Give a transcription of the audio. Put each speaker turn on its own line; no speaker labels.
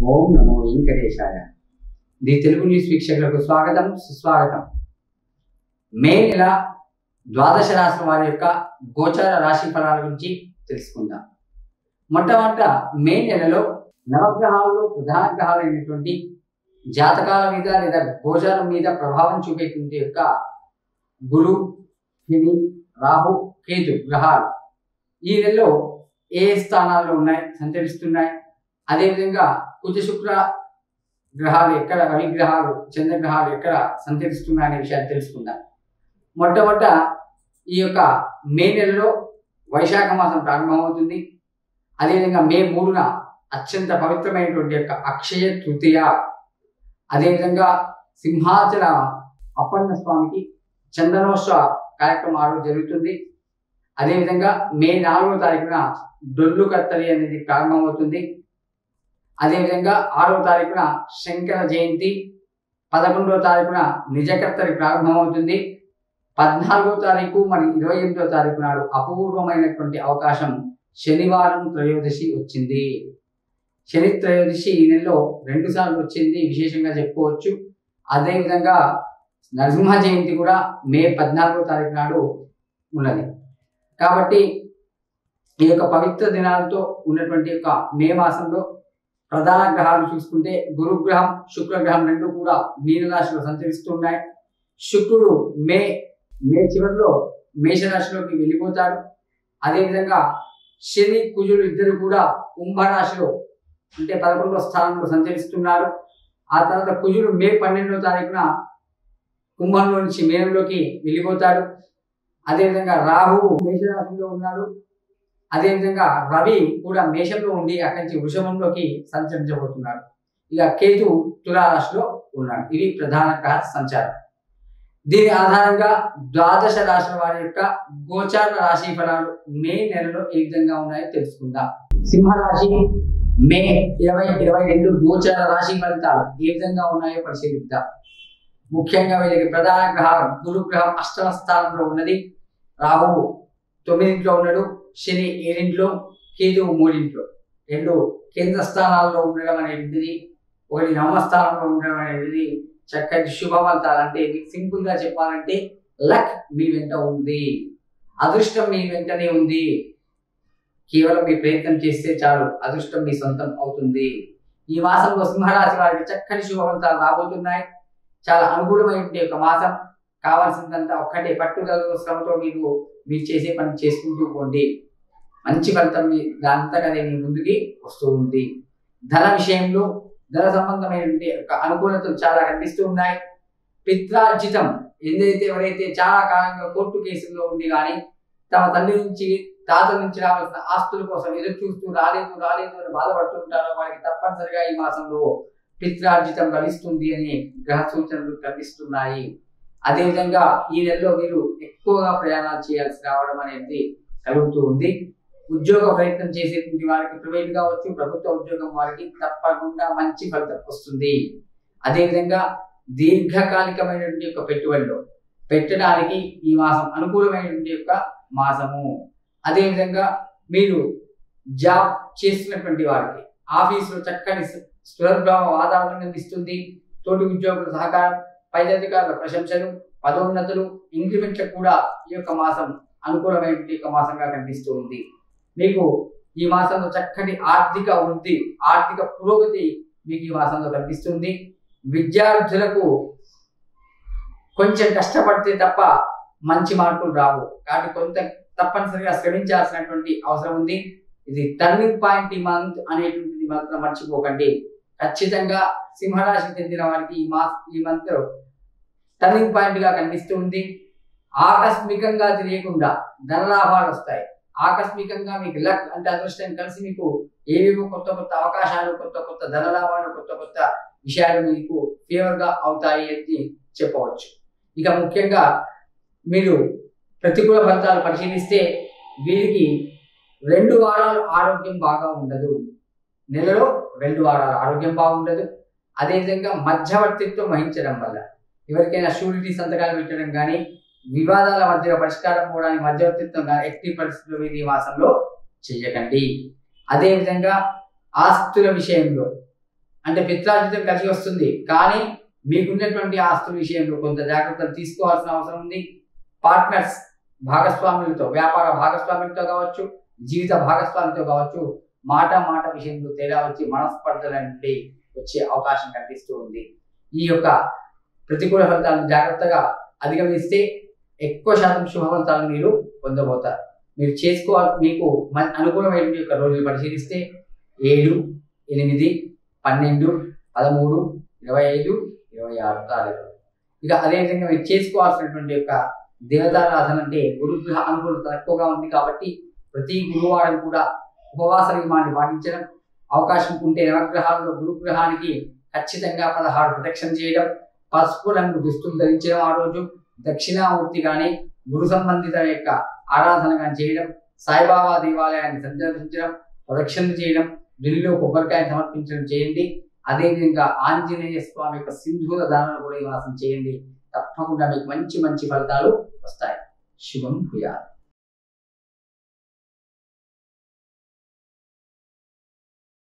ఓం నమో వెంకటేశాయ the Telugu news వీక్షకులకు స్వాగతం సుస్వాగతం మే నెల ద్వాదశ రాశి వారి యొక్క గోచార రాశి ఫలాల గురించి తెలుసుకుందాం మొట్టమొదట మే నెలలో నవగ్రహాల్లో ప్రధాన గ్రహాలైనటువంటి జాతకాల మీద లేదా గోచారం మీద ప్రభావం చూపేటువంటి యొక్క గురు శని రాహు కేతు గ్రహాలు ఈ నెలలో ఏ స్థానాల్లో ఉన్నాయి సంచరిస్తున్నాయి అదేవిధంగా కుజ శుక్ర గ్రహాలు ఎక్కడ రవి గ్రహాలు చంద్రగ్రహాలు ఎక్కడ సంచరిస్తున్నాయి అనే విషయాన్ని తెలుసుకుందాం మొట్టమొదట ఈ యొక్క మే నెలలో వైశాఖ మాసం ప్రారంభమవుతుంది అదేవిధంగా మే మూడున అత్యంత పవిత్రమైనటువంటి యొక్క అక్షయ తృతీయ అదేవిధంగా సింహాచల అప్పన్న స్వామికి చందనోత్సవ కార్యక్రమం ఆ రోజు జరుగుతుంది అదేవిధంగా మే నాలుగో తారీఖున డొల్లు కత్తరి అనేది ప్రారంభమవుతుంది అదేవిధంగా ఆరవ తారీఖున శంకర జయంతి పదకొండవ తారీఖున నిజకర్తరి ప్రారంభమవుతుంది పద్నాలుగో తారీఖు మరి ఇరవై ఎనిమిదో తారీఖు నాడు అపూర్వమైనటువంటి అవకాశం శనివారం త్రయోదశి వచ్చింది శని త్రయోదశి ఈ నెలలో రెండు సార్లు వచ్చింది విశేషంగా చెప్పుకోవచ్చు అదేవిధంగా నరసింహ జయంతి కూడా మే పద్నాలుగో తారీఖు నాడు ఉన్నది కాబట్టి ఈ యొక్క పవిత్ర దినాలతో ఉన్నటువంటి యొక్క మే మాసంలో ప్రధాన గ్రహాలు చూసుకుంటే గురుగ్రహం శుక్రగ్రహం రెండు కూడా మీనరాశిలో సంచరిస్తూ ఉన్నాయి శుక్రుడు మే మే చివరిలో మేషరాశిలోకి వెళ్ళిపోతాడు అదేవిధంగా శని కుజులు ఇద్దరు కూడా కుంభరాశిలో అంటే పదకొండవ స్థానంలో సంచరిస్తున్నారు ఆ తర్వాత కుజుడు మే పన్నెండవ తారీఖున కుంభంలో నుంచి మేనంలోకి వెళ్ళిపోతాడు అదేవిధంగా రాహువు మేషరాశిలో ఉన్నాడు అదేవిధంగా రవి కూడా మేషంలో ఉండి అక్కడి నుంచి వృషభంలోకి సంచరించబోతున్నాడు ఇక కేతు తులారాశిలో ఉన్నాడు ఇది ప్రధాన గ్రహ సంచారం దీని ఆధారంగా ద్వాదశ రాశుల వారి యొక్క గోచార రాశి ఫలాలు మే నెలలో ఏ విధంగా ఉన్నాయో తెలుసుకుందాం సింహరాశి మే ఇరవై ఇరవై రెండు గోచార రాశి ఫలితాలు ఏ విధంగా ఉన్నాయో పరిశీలిద్దాం ముఖ్యంగా వీళ్ళకి ప్రధాన గ్రహం గురు గ్రహం అష్టమ స్థానంలో ఉన్నది రాహువు తొమ్మిదింట్లో ఉన్నాడు శని ఏడింట్లో కేతువు మూడింట్లో రెండు కేంద్ర స్థానాల్లో ఉండడం అనేటిది ఒకటి నవమ స్థానంలో ఉండడం అనేది చక్కటి శుభవంతాలు అంటే మీకు సింపుల్ గా చెప్పాలంటే లక్ మీ వెంట ఉంది అదృష్టం మీ వెంటనే ఉంది కేవలం మీ ప్రయత్నం చేస్తే చాలు అదృష్టం మీ సొంతం అవుతుంది ఈ మాసంలో సింహరాశి వారికి చక్కని శుభవంతాలు రాబోతున్నాయి చాలా అనుకూలమైనటువంటి ఒక మాసం కావాల్సిందంతా ఒక్కటే పట్టుదల శ్రమతో మీరు మీరు చేసే పని చేసుకుంటూ పోండి మంచి ఫలితం మీ దాంతగానే మీ ముందుకి వస్తూ ఉంది ధన విషయంలో ధన సంబంధమైనటువంటి ఒక అనుకూలతలు చాలా కనిపిస్తూ ఉన్నాయి పిత్రార్జితం ఏదైతే ఎవరైతే చాలా కాలంగా కోర్టు కేసుల్లో ఉండి కానీ తమ తండ్రి నుంచి తాత నుంచి రావాల్సిన ఆస్తుల కోసం ఎదురు చూస్తూ రాలేదు రాలేదు అని బాధపడుతుంటారో వారికి తప్పనిసరిగా ఈ మాసంలో పిత్రార్జితం లభిస్తుంది అనే గ్రహ సూచనలు కనిపిస్తున్నాయి అదేవిధంగా ఈ నెలలో మీరు ఎక్కువగా ప్రయాణాలు చేయాల్సి రావడం అనేది కలుగుతూ ఉంది ఉద్యోగ ప్రయత్నం చేసేటువంటి వారికి ప్రైవేట్ కావచ్చు ప్రభుత్వ ఉద్యోగం వారికి తప్పకుండా మంచి ఫలితం వస్తుంది అదేవిధంగా దీర్ఘకాలికమైనటువంటి యొక్క పెట్టుబడిలో పెట్టడానికి ఈ మాసం అనుకూలమైనటువంటి యొక్క మాసము అదేవిధంగా మీరు జాబ్ చేస్తున్నటువంటి వారికి ఆఫీసులో చక్కని స్థిరభావ వాతావరణం కనిపిస్తుంది తోటి ఉద్యోగుల సహకారం పై అధికారుల ప్రశంసలు పదోన్నతులు ఇంక్రిమెంట్లకు కూడా ఈ యొక్క మాసం అనుకూలమైనటువంటి యొక్క మాసంగా కనిపిస్తూ ఉంది మీకు ఈ మాసంలో చక్కటి ఆర్థిక వృద్ధి ఆర్థిక పురోగతి మీకు ఈ మాసంలో కనిపిస్తుంది విద్యార్థులకు కొంచెం కష్టపడితే తప్ప మంచి మార్కులు రావు కాబట్టి కొంత తప్పనిసరిగా శ్రమించాల్సినటువంటి అవసరం ఉంది ఇది టర్నింగ్ పాయింట్ ఈ మంత్ అనేటువంటిది మాత్రం మర్చిపోకండి ఖచ్చితంగా సింహరాశికి చెందిన వారికి ఈ మాస్ ఈ మంత్ టర్నింగ్ పాయింట్ గా కనిపిస్తుంది ఆకస్మికంగా తెలియకుండా ధనలాభాలు వస్తాయి ఆకస్మికంగా మీకు లక్ అంటే అదృష్టం కలిసి మీకు ఏవేవో కొత్త కొత్త అవకాశాలు కొత్త కొత్త ధనలాభాలు కొత్త కొత్త విషయాలు మీకు ఫేవర్ గా అవుతాయి అని చెప్పవచ్చు ఇక ముఖ్యంగా మీరు ప్రతికూల ఫలితాలు పరిశీలిస్తే వీరికి రెండు వారాలు ఆరోగ్యం బాగా ఉండదు నెలలో రెండు వారాలు ఆరోగ్యం బాగుండదు అదేవిధంగా మధ్యవర్తిత్వం వహించడం వల్ల ఎవరికైనా షూరిటీ సంతకాలు పెట్టడం కానీ వివాదాల మధ్య పరిష్కారం పోవడానికి మధ్యవర్తిత్వం కానీ ఎట్టి పరిస్థితుల్లో మీరు ఈ మాసంలో చేయకండి అదేవిధంగా ఆస్తుల విషయంలో అంటే పిత్రార్జితం కలిసి వస్తుంది కానీ మీకున్నటువంటి ఆస్తుల విషయంలో కొంత జాగ్రత్తలు తీసుకోవాల్సిన అవసరం ఉంది పార్ట్నర్స్ భాగస్వాములతో వ్యాపార భాగస్వాములతో కావచ్చు జీవిత భాగస్వామితో కావచ్చు మాట మాట విషయంలో తేడా వచ్చి మనస్పర్ధల నుండి వచ్చే అవకాశం కనిపిస్తూ ఉంది ఈ యొక్క ప్రతికూల ఫలితాలను జాగ్రత్తగా అధిగమిస్తే ఎక్కువ శాతం శుభ ఫలితాలను మీరు పొందబోతారు మీరు చేసుకోవాలి మీకు మ- అనుకూలమైన యొక్క రోజులు పరిశీలిస్తే ఏడు ఎనిమిది పన్నెండు పదమూడు ఇరవై ఐదు ఇరవై ఆరు తారీఖులు ఇక అదేవిధంగా మీరు చేసుకోవాల్సినటువంటి యొక్క దేవతారాధన అంటే గురుగ్రహ అనుకూలత తక్కువగా ఉంది కాబట్టి ప్రతి గురువారం కూడా ఉపవాస నియమాన్ని పాటించడం అవకాశం ఉంటే నవగ్రహాల్లో గురుగ్రహానికి ఖచ్చితంగా పదహారు ప్రదక్షిణ చేయడం పసుపు రంగు దుస్తులు ధరించడం ఆ రోజు దక్షిణామూర్తి కానీ గురు సంబంధిత యొక్క ఆరాధన కానీ చేయడం సాయిబాబా దేవాలయాన్ని సందర్శించడం ప్రదక్షిణలు చేయడం ఢిల్లీలో కొబ్బరికాయ సమర్పించడం చేయండి అదేవిధంగా ఆంజనేయ స్వామి యొక్క సింధూర దానాలు కూడా నివాసం చేయండి తప్పకుండా మీకు మంచి మంచి ఫలితాలు వస్తాయి శుభం భూయాలు